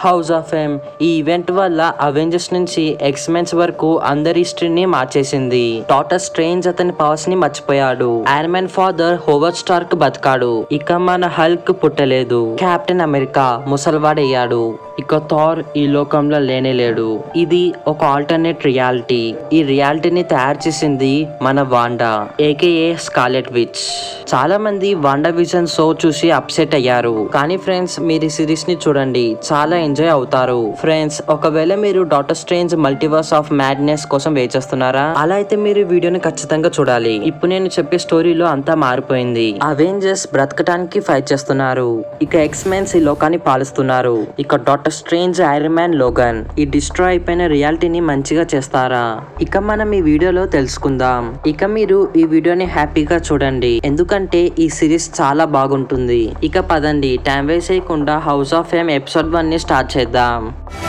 House of fame ఈ event వల్ల Avengers నుంచి ఎక్స్మెన్స్ వరకు అందరి హిస్టరీని మార్చేసింది డాటర్ స్ట్రేంజ్ అతని పవర్స్ ని మర్చిపోయాడు Iron Man father Howard Stark బతికాడు ఇక మన హల్క్ పుట్టలేదు కెప్టెన్ అమెరికా ముసల్వాడయ్యాడు ఇక థార్ ఈ లోకంలో లేనే లేడు ఇది ఒక ఆల్టర్నేట్ రియాలిటీ ఈ రియాలిటీని తయారు చేసింది మన వాండా ఏకేఏ స్కాలెట్ విచ్ చాలా మంది వాండా విజన్ షో చూసి అప్సెట్ అయ్యారు కానీ ఫ్రెండ్స్ మీరు ఈ సిరీస్ ని చూడండి చాలా ఎంజాయ్ అవుతారు ఫ్రెండ్స్ ఒకవేళ మీరు Doctor Strange Multiverse of Madness కోసం వెయిట్ చేస్తున్నారా అలా అయితే మీరు ఈ వీడియోని ఖచ్చితంగా చూడాలి ఇప్పుడు నేను చెప్పే స్టోరీలో అంతా మారిపోయింది అవెంజర్స్ బ్రతకటానికి ఫైట్ చేస్తున్నారు ఇక ఎక్స్ మెన్స్ ఈ లోకాన్ని పాలిస్తున్నారు ఇక Doctor Strange Iron Man Logan ఈ డిస్ట్రాయ్ అయిపోయిన రియాలిటీని మంచిగా చేస్తారా ఇక మనం ఈ వీడియోలో తెలుసుకుందాం ఇక మీరు ఈ వీడియోని హ్యాపీగా చూడండి ఎందుకంటే ఈ సిరీస్ చాలా బాగుంటుంది ఇక పదండి టైం వేస్ట్ చేయకుండా house of fame episode one ని స్టార్ట్ చేద్దాం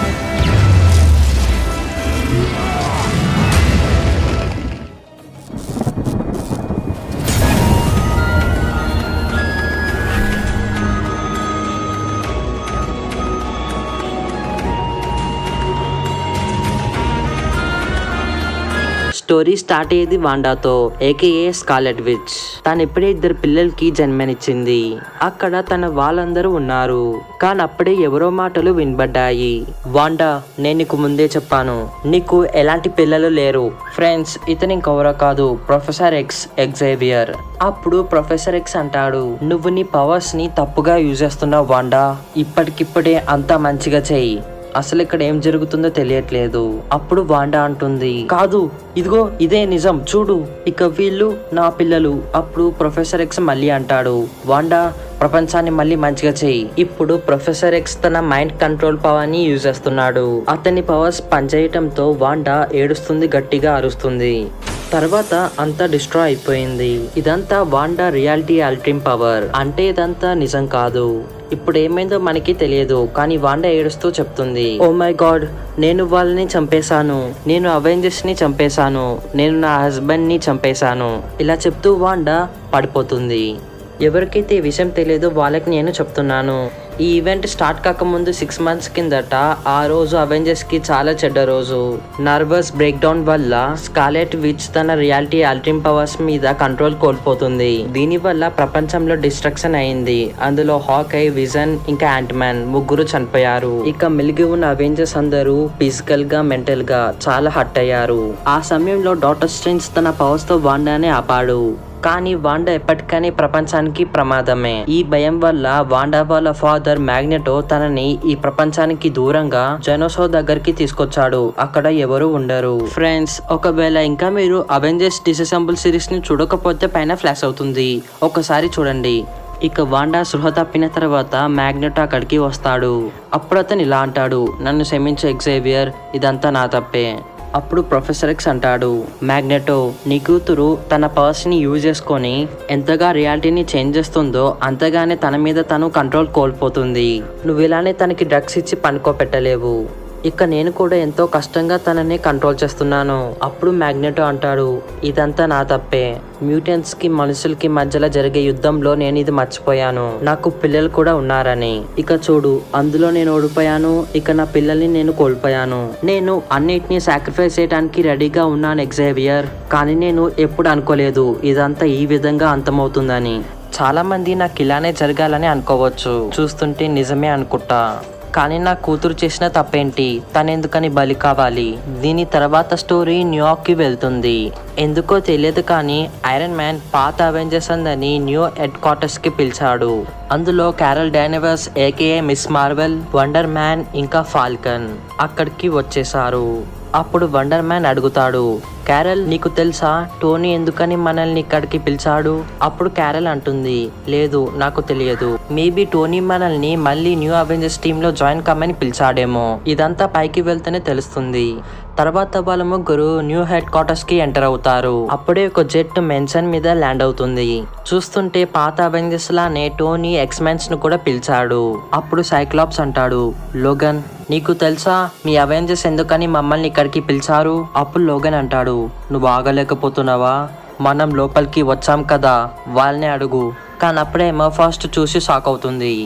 స్టోరీ స్టార్ట్ అయ్యేది వాండాతో ఏకేఏ స్కాలెట్ విచ్ తను ఇప్పుడే ఇద్దరు పిల్లలకి జన్మనిచ్చింది అక్కడ తన వాళ్ళందరూ ఉన్నారు కానీ అప్పుడే ఎవరో మాటలు వినబడ్డాయి వాండా నేను నీకు ముందే చెప్పాను నీకు ఎలాంటి పిల్లలు లేరు ఫ్రెండ్స్ ఇతను ఇంకెవరో కాదు ప్రొఫెసర్ ఎక్స్ ఎగ్జేవియర్ అప్పుడు ప్రొఫెసర్ ఎక్స్ అంటాడు నువ్వు నీ పవర్స్ ని తప్పుగా యూజ్ చేస్తున్నావు వాండా ఇప్పటికిప్పుడే అంతా మంచిగా చెయ్యి అసలు ఇక్కడ ఏం జరుగుతుందో తెలియట్లేదు అప్పుడు వాండా అంటుంది కాదు ఇదిగో ఇదే నిజం చూడు ఇక వీళ్ళు నా పిల్లలు అప్పుడు ప్రొఫెసర్ ఎక్స్ మళ్ళీ అంటాడు వాండా ప్రపంచాన్ని మళ్ళీ మంచిగా చెయ్యి ఇప్పుడు ప్రొఫెసర్ ఎక్స్ తన మైండ్ కంట్రోల్ పవర్ ని యూజ్ చేస్తున్నాడు అతని పవర్స్ పనిచేయటంతో వాండా ఏడుస్తుంది గట్టిగా అరుస్తుంది తర్వాత అంతా డిస్ట్రాయ్ అయిపోయింది ఇదంతా వాండా రియాలిటీ అల్ట్రిమ్ పవర్ అంటే ఇదంతా నిజం కాదు ఇప్పుడు ఏమైందో మనకి తెలియదు కానీ వాండా ఏడుస్తూ చెప్తుంది ఓ మై గాడ్ నేను వాళ్ళని చంపేశాను నేను అవెంజర్స్ ని చంపేశాను నేను నా హస్బెండ్ ని చంపేశాను ఇలా చెప్తూ వాండా పడిపోతుంది ఎవరికైతే ఈ విషయం తెలియదో వాళ్ళకి నేను చెప్తున్నాను ఈ ఈవెంట్ స్టార్ట్ కాకముందు సిక్స్ మంత్స్ కిందట ఆ రోజు అవెంజర్స్ కి చాలా చెడ్డ రోజు నర్వస్ బ్రేక్ డౌన్ వల్ల స్కాలెట్ విచ్ తన రియాలిటీ అల్ట్రిమ్ పవర్స్ మీద కంట్రోల్ కోల్పోతుంది దీని వల్ల ప్రపంచంలో డిస్ట్రక్షన్ అయింది అందులో హాకై విజన్ ఇంకా మ్యాన్ ముగ్గురు చనిపోయారు ఇక మిలిగి ఉన్న అవెంజర్స్ అందరూ ఫిజికల్ గా మెంటల్ గా చాలా హట్ అయ్యారు ఆ సమయంలో డాక్టర్ స్ట్రేంజ్ తన పవర్స్ తో వాండానే ఆపాడు కానీ వాండా ఎప్పటికనీ ప్రపంచానికి ప్రమాదమే ఈ భయం వల్ల వాండా వాళ్ళ ఫాదర్ మ్యాగ్నెటో తనని ఈ ప్రపంచానికి దూరంగా జెనోసో దగ్గరికి తీసుకొచ్చాడు అక్కడ ఎవరు ఉండరు ఫ్రెండ్స్ ఒకవేళ ఇంకా మీరు అవెంజర్స్ డిసెంబుల్ సిరీస్ ని చూడకపోతే పైన ఫ్లాష్ అవుతుంది ఒకసారి చూడండి ఇక వాండా సృహ తప్పిన తర్వాత మ్యాగ్నెటో అక్కడికి వస్తాడు అప్పుడు అతను ఇలా అంటాడు నన్ను క్షమించు ఎగ్జేవియర్ ఇదంతా నా తప్పే అప్పుడు ప్రొఫెసర్ ఎక్స్ అంటాడు మ్యాగ్నెటో నీ కూతురు తన పవర్స్ ని యూజ్ చేసుకొని ఎంతగా రియాలిటీని చేంజ్ చేస్తుందో అంతగానే తన మీద తను కంట్రోల్ కోల్పోతుంది నువ్వు ఇలానే తనకి డ్రగ్స్ ఇచ్చి పనుకోపెట్టలేవు ఇక నేను కూడా ఎంతో కష్టంగా తనని కంట్రోల్ చేస్తున్నాను అప్పుడు మ్యాగ్నెటో అంటాడు ఇదంతా నా తప్పే మ్యూటెంట్స్ కి మనుషులకి మధ్యలో జరిగే యుద్ధంలో నేను ఇది మర్చిపోయాను నాకు పిల్లలు కూడా ఉన్నారని ఇక చూడు అందులో నేను ఓడిపోయాను ఇక నా పిల్లల్ని నేను కోల్పోయాను నేను అన్నిటినీ సాక్రిఫైస్ చేయడానికి రెడీగా ఉన్నాను ఎగ్జేవియర్ కానీ నేను ఎప్పుడు అనుకోలేదు ఇదంతా ఈ విధంగా అంతమవుతుందని చాలా మంది నాకు ఇలానే జరగాలని అనుకోవచ్చు చూస్తుంటే నిజమే అనుకుంటా కానీ నా కూతురు చేసిన తప్పేంటి తనెందుకని బలి కావాలి దీని తర్వాత స్టోరీ న్యూయార్క్ కి వెళ్తుంది ఎందుకో తెలియదు కానీ ఐరన్ మ్యాన్ పాత అవెంజర్స్ అందని న్యూ హెడ్ క్వార్టర్స్ కి పిలిచాడు అందులో Carol Danvers AKA Miss Marvel Wonder Man ఇంకా ఫాల్కన్ అక్కడికి వచ్చేసారు అప్పుడు వండర్ మ్యాన్ అడుగుతాడు క్యారల్ నీకు తెలుసా టోనీ ఎందుకని మనల్ని ఇక్కడికి పిలిచాడు అప్పుడు క్యారల్ అంటుంది లేదు నాకు తెలియదు మేబీ టోనీ మనల్ని మళ్ళీ న్యూ అవెంజర్స్ టీమ్ లో జాయిన్ కమ్మని పిలిచాడేమో ఇదంతా పైకి వెళ్తేనే తెలుస్తుంది తర్వాత వాళ్ళ ముగ్గురు న్యూ హెడ్ క్వార్టర్స్ కి ఎంటర్ అవుతారు అప్పుడే ఒక జెట్ మెన్షన్ మీద ల్యాండ్ అవుతుంది చూస్తుంటే పాత అవెంజర్స్ లానే టోనీ ఎక్స్మెన్స్ ను కూడా పిలిచాడు అప్పుడు సైక్లాప్స్ అంటాడు లోగన్ నీకు తెలుసా మీ అవెంజర్స్ ఎందుకని మమ్మల్ని ఇక్కడికి పిలిచారు అప్పుడు లోగన్ అంటాడు నువ్వు ఆగలేకపోతున్నావా మనం లోపలికి వచ్చాం కదా వాళ్ళనే అడుగు కానీ అప్పుడే ఫస్ట్ చూసి షాక్ అవుతుంది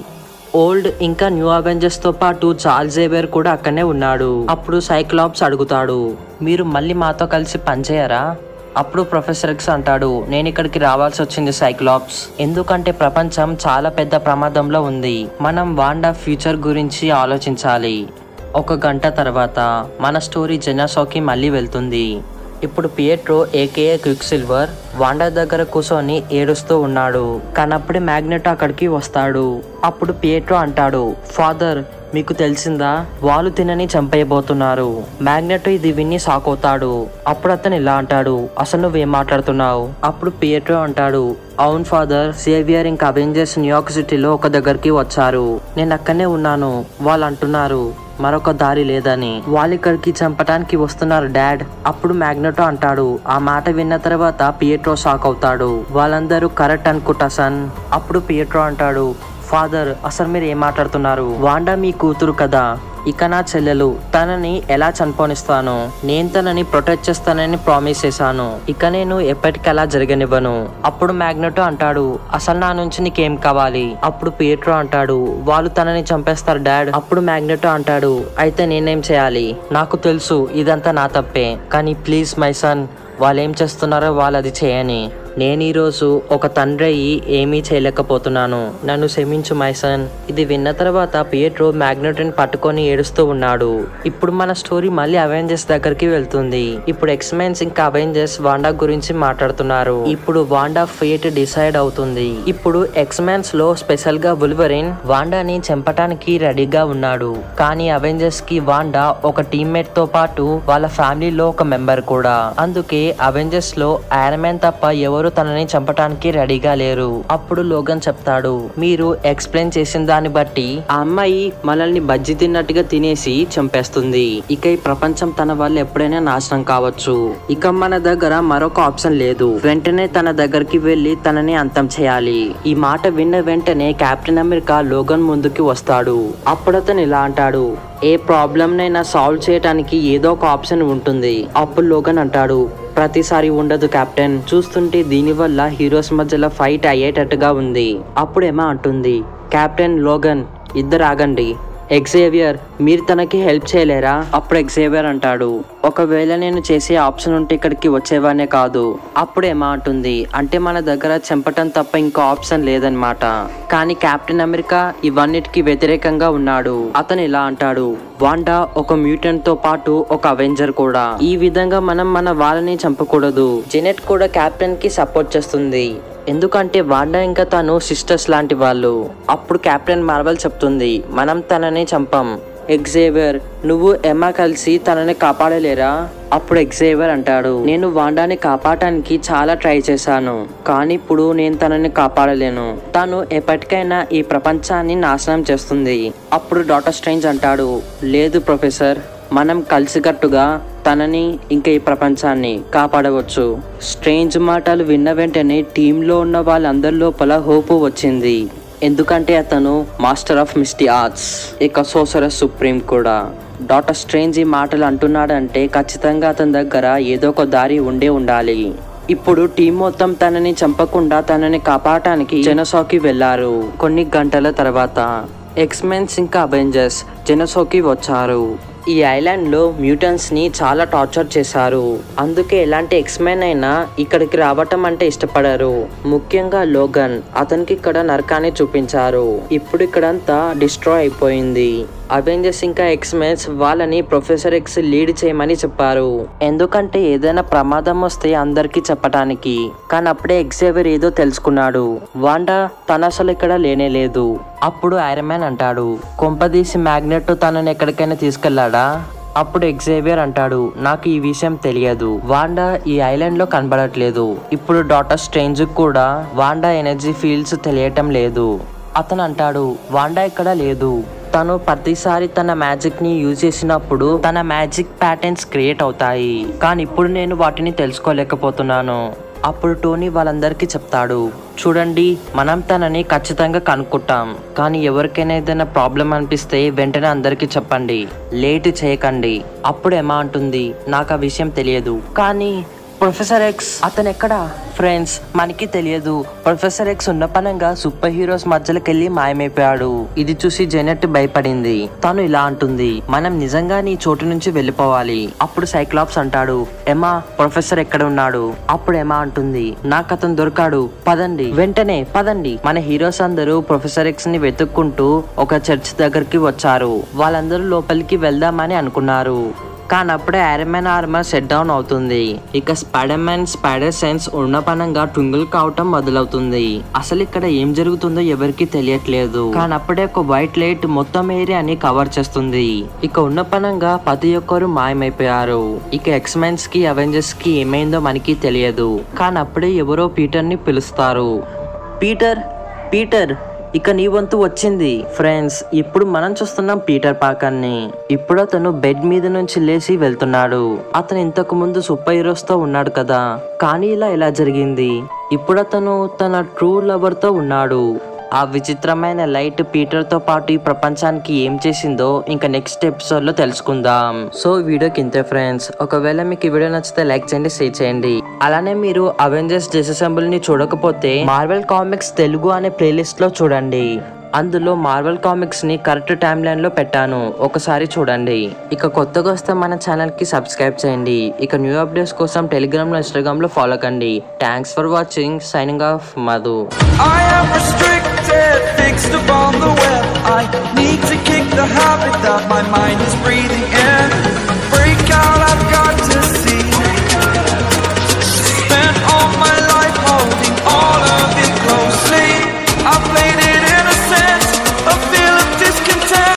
ఓల్డ్ ఇంకా న్యూ అవెంజర్స్ తో పాటు చార్ల్స్ జేవియర్ కూడా అక్కడనే ఉన్నాడు అప్పుడు సైక్లాప్స్ అడుగుతాడు మీరు మళ్ళీ మాతో కలిసి పనిచేయరా అప్పుడు ప్రొఫెసర్ ఎక్స్ అంటాడు నేను ఇక్కడికి రావాల్సి వచ్చింది సైక్లాప్స్ ఎందుకంటే ప్రపంచం చాలా పెద్ద ప్రమాదంలో ఉంది మనం వాండా ఫ్యూచర్ గురించి ఆలోచించాలి ఒక గంట తర్వాత మన స్టోరీ జెనాసోకి మళ్ళీ వెళ్తుంది ఇప్పుడు Pietro AKA Quicksilver Wanda దగ్గర కూర్చొని ఏడుస్తూ ఉన్నాడు కానీ అప్పుడే మ్యాగ్నెట్ అక్కడికి వస్తాడు అప్పుడు పియట్రో అంటాడు ఫాదర్ మీకు తెలిసిందా వాళ్ళు తినని చంపేయబోతున్నారు మ్యాగ్నెట్ ఇది విన్ని షాక్ అవుతాడు అప్పుడు అతను ఇలా అంటాడు అసలు నువ్వేం మాట్లాడుతున్నావు అప్పుడు పియట్రో అంటాడు అవును ఫాదర్ సేవియర్ ఇంకా అవెంజర్స్ న్యూయార్క్ సిటీలో ఒక దగ్గరికి వచ్చారు నేను అక్కడనే ఉన్నాను వాళ్ళు అంటున్నారు మరొక దారి లేదని వాళ్ళు ఇక్కడికి చంపడానికి వస్తున్నారు డాడ్ అప్పుడు మ్యాగ్నెటో అంటాడు ఆ మాట విన్న తర్వాత పియట్రో షాక్ అవుతాడు వాళ్ళందరూ కరెక్ట్ అనుకుంటా సన్ అప్పుడు పియట్రో అంటాడు ఫాదర్ అసలు మీరు ఏం మాట్లాడుతున్నారు వాండా మీ కూతురు కదా ఇక నా చెల్లెలు తనని ఎలా చనిపోనిస్తాను నేను తనని ప్రొటెక్ట్ చేస్తానని ప్రామిస్ చేశాను ఇక నేను ఎప్పటికలా జరగనివ్వను అప్పుడు మ్యాగ్నెటో అంటాడు అసలు నా నుంచి నీకేం కావాలి అప్పుడు పియట్రో అంటాడు వాళ్ళు తనని చంపేస్తారు డాడ్ అప్పుడు మ్యాగ్నెటో అంటాడు అయితే నేనేం చేయాలి నాకు తెలుసు ఇదంతా నా తప్పే కానీ ప్లీజ్ మై సన్ వాళ్ళు ఏం చేస్తున్నారో వాళ్ళు అది చేయని నేను ఈరోజు ఒక తండ్రి అయ్యి ఏమీ చేయలేకపోతున్నాను నన్ను క్షమించు మై సన్ ఇది విన్న తర్వాత పియట్రో మ్యాగ్నెట్ని పట్టుకొని ఏడుస్తూ ఉన్నాడు ఇప్పుడు మన స్టోరీ మళ్ళీ అవెంజర్స్ దగ్గరికి వెళ్తుంది ఇప్పుడు ఎక్స్మెన్స్ ఇంకా అవెంజర్స్ వాండా గురించి మాట్లాడుతున్నారు ఇప్పుడు వాండా ఫేట్ డిసైడ్ అవుతుంది ఇప్పుడు ఎక్స్మెన్స్ లో స్పెషల్ గా బుల్వరిన్ వాండాని చంపటానికి రెడీగా ఉన్నాడు కానీ అవెంజర్స్ కి వాండా ఒక టీమ్మేట్ తో పాటు వాళ్ళ ఫ్యామిలీలో ఒక మెంబర్ కూడా అందుకే అవెంజర్స్ లో ఐరన్ మ్యాన్ తప్ప ఎవరు తనని చంపటానికి రెడీగా లేరు అప్పుడు లోగన్ చెప్తాడు మీరు ఎక్స్ప్లెయిన్ చేసిన దాన్ని బట్టి ఆ అమ్మాయి మనల్ని బజ్జి తిన్నట్టుగా తినేసి చంపేస్తుంది ఇక ఈ ప్రపంచం తన వల్ల ఎప్పుడైనా నాశనం కావచ్చు ఇక మన దగ్గర మరొక ఆప్షన్ లేదు వెంటనే తన దగ్గరికి వెళ్లి తనని అంతం చేయాలి ఈ మాట విన్న వెంటనే కెప్టెన్ అమెరికా లోగన్ ముందుకి వస్తాడు అప్పుడు అతను ఇలా అంటాడు ఏ ప్రాబ్లం నైనా సాల్వ్ చేయడానికి ఏదో ఒక ఆప్షన్ ఉంటుంది అప్పుడు లోగన్ అంటాడు ప్రతిసారి ఉండదు కెప్టెన్ చూస్తుంటే దీనివల్ల హీరోస్ మధ్యలో ఫైట్ అయ్యేటట్టుగా ఉంది అప్పుడేమో అంటుంది కెప్టెన్ లోగన్ ఇద్దరు ఆగండి ఎగ్జేవియర్ మీరు తనకి హెల్ప్ చేయలేరా అప్పుడు ఎగ్జేవియర్ అంటాడు ఒకవేళ నేను చేసే ఆప్షన్ ఉంటే ఇక్కడికి వచ్చేవానే కాదు అప్పుడు ఏమా అంటుంది అంటే మన దగ్గర చంపటం తప్ప ఇంకో ఆప్షన్ లేదనమాట కానీ కెప్టెన్ అమెరికా ఇవన్నిటికి వ్యతిరేకంగా ఉన్నాడు అతను ఇలా అంటాడు వాండా ఒక మ్యూటెంట్ తో పాటు ఒక అవెంజర్ కూడా ఈ విధంగా మనం మన వాళ్ళని చంపకూడదు జెనెట్ కూడా కెప్టెన్ కి సపోర్ట్ చేస్తుంది ఎందుకంటే వాండా ఇంకా తను సిస్టర్స్ లాంటి వాళ్ళు అప్పుడు కెప్టెన్ మార్వల్ చెప్తుంది మనం తనని చంపం ఎగ్జేవియర్ నువ్వు ఎమ్మా కలిసి తనని కాపాడలేరా అప్పుడు ఎగ్జేవియర్ అంటాడు నేను వాండాని కాపాడటానికి చాలా ట్రై చేశాను కానీ ఇప్పుడు నేను తనని కాపాడలేను తను ఎప్పటికైనా ఈ ప్రపంచాన్ని నాశనం చేస్తుంది అప్పుడు డాక్టర్ స్ట్రేంజ్ అంటాడు లేదు ప్రొఫెసర్ మనం కలిసికట్టుగా తనని ఇంకా ఈ ప్రపంచాన్ని కాపాడవచ్చు స్ట్రేంజ్ మాటలు విన్న వెంటనే టీంలో ఉన్న వాళ్ళందరి లోపల హోపు వచ్చింది ఎందుకంటే అతను మాస్టర్ ఆఫ్ మిస్టీ ఆర్ట్స్ ఇక సోసరస్ సుప్రీం కూడా డాక్టర్ స్ట్రేంజ్ ఈ మాటలు అంటున్నాడంటే ఖచ్చితంగా అతని దగ్గర ఏదో ఒక దారి ఉండే ఉండాలి ఇప్పుడు టీం మొత్తం తనని చంపకుండా తనని కాపాడటానికి జెనసాకి వెళ్లారు కొన్ని గంటల తర్వాత ఎక్స్మెన్స్ ఇంకా అవెంజర్స్ జెనసోకి వచ్చారు ఈ ఐలాండ్ లో మ్యూటన్స్ ని చాలా టార్చర్ చేశారు అందుకే ఎలాంటి ఎక్స్మెన్ అయినా ఇక్కడికి రావటం అంటే ఇష్టపడరు ముఖ్యంగా లోగన్ అతనికి ఇక్కడ నరకాన్ని చూపించారు ఇప్పుడు ఇక్కడంతా డిస్ట్రాయ్ అయిపోయింది అవెంజర్స్ ఇంకా ఎక్స్మెన్స్ వాళ్ళని ప్రొఫెసర్ ఎక్స్ లీడ్ చేయమని చెప్పారు ఎందుకంటే ఏదైనా ప్రమాదం వస్తే అందరికీ చెప్పటానికి కానీ అప్పుడే ఎక్సేవియర్ ఏదో తెలుసుకున్నాడు వాండా తన అసలు ఇక్కడ లేనే లేదు అప్పుడు ఐరన్ మ్యాన్ అంటాడు కొంపదీసి మ్యాగ్నెట్ తనని ఎక్కడికైనా తీసుకెళ్లాడా అప్పుడు ఎగ్జేవియర్ అంటాడు నాకు ఈ విషయం తెలియదు వాండా ఈ ఐలాండ్ లో కనబడట్లేదు ఇప్పుడు డాక్టర్ స్ట్రేంజ్ కూడా వాండా ఎనర్జీ ఫీల్డ్స్ తెలియటం లేదు అతను అంటాడు వాండా ఇక్కడ లేదు తను ప్రతిసారి తన మ్యాజిక్ ని యూజ్ చేసినప్పుడు తన మ్యాజిక్ ప్యాటర్న్స్ క్రియేట్ అవుతాయి కానీ ఇప్పుడు నేను వాటిని తెలుసుకోలేకపోతున్నాను అప్పుడు టోనీ వాళ్ళందరికీ చెప్తాడు చూడండి మనం తనని ఖచ్చితంగా కనుక్కుంటాం కానీ ఎవరికైనా ఏదైనా ప్రాబ్లం అనిపిస్తే వెంటనే అందరికీ చెప్పండి లేట్ చేయకండి అప్పుడు ఏమా అంటుంది నాకు ఆ విషయం తెలియదు కానీ ప్రొఫెసర్ ఎక్స్ అతను ఎక్కడా ఫ్రెండ్స్ మనకి తెలియదు ప్రొఫెసర్ ఎక్స్ ఉన్న పనంగా సూపర్ హీరోస్ మధ్యలోకి వెళ్ళి మాయమైపోయాడు ఇది చూసి జెనెట్ భయపడింది తను ఇలా అంటుంది మనం నిజంగా నీ చోటు నుంచి వెళ్ళిపోవాలి అప్పుడు సైక్లాప్స్ అంటాడు ఎమా ప్రొఫెసర్ ఎక్కడ ఉన్నాడు అప్పుడు ఎమా అంటుంది నాకు అతను దొరికాడు పదండి వెంటనే పదండి మన హీరోస్ అందరూ ప్రొఫెసర్ ఎక్స్ ని వెతుక్కుంటూ ఒక చర్చ్ దగ్గరికి వచ్చారు వాళ్ళందరూ లోపలికి వెళ్దామని అనుకున్నారు కానీ అప్పుడే ఐరన్ ఆర్మర్ సెట్ డౌన్ అవుతుంది ఇక స్పైడర్ మ్యాన్ స్పైడర్ సెన్స్ ఉన్న పనంగా ట్వింగిల్ కావటం మొదలవుతుంది అసలు ఇక్కడ ఏం జరుగుతుందో ఎవరికి తెలియట్లేదు కానీ అప్పుడే ఒక వైట్ లైట్ మొత్తం ఏరియాని కవర్ చేస్తుంది ఇక ఉన్న పనంగా ప్రతి ఒక్కరు మాయమైపోయారు ఇక ఎక్స్మెన్స్ కి అవెంజర్స్ కి ఏమైందో మనకి తెలియదు కానీ అప్పుడే ఎవరో పీటర్ ని పిలుస్తారు పీటర్ పీటర్ ఇక నీ వంతు వచ్చింది ఫ్రెండ్స్ ఇప్పుడు మనం చూస్తున్నాం పీటర్ పాకర్ ని ఇప్పుడు అతను బెడ్ మీద నుంచి లేచి వెళ్తున్నాడు అతను ఇంతకు ముందు సూపర్ హీరోస్ తో ఉన్నాడు కదా కానీ ఇలా ఎలా జరిగింది ఇప్పుడు అతను తన ట్రూ లవర్ తో ఉన్నాడు ఆ విచిత్రమైన లైట్ పీటర్ తో పాటు ఈ ప్రపంచానికి ఏం చేసిందో ఇంకా నెక్స్ట్ ఎపిసోడ్ లో తెలుసుకుందాం సో ఈ వీడియోకి ఇంతే ఫ్రెండ్స్ ఒకవేళ మీకు ఈ వీడియో నచ్చితే లైక్ చేయండి షేర్ చేయండి అలానే మీరు అవెంజర్స్ డిసెంబుల్ ని చూడకపోతే మార్వెల్ కామిక్స్ తెలుగు అనే ప్లేలిస్ట్ లో చూడండి అందులో మార్వెల్ కామిక్స్ ని కరెక్ట్ టైం లైన్ లో పెట్టాను ఒకసారి చూడండి ఇక కొత్తగా వస్తే మన ఛానల్ కి సబ్స్క్రైబ్ చేయండి ఇక న్యూ అప్డేట్స్ కోసం టెలిగ్రామ్ లో ఇన్స్టాగ్రామ్ లో ఫాలో కండి thanks for watching signing off Madhu I am restricted, fixed upon the web. I need to kick the habit that my mind is breathing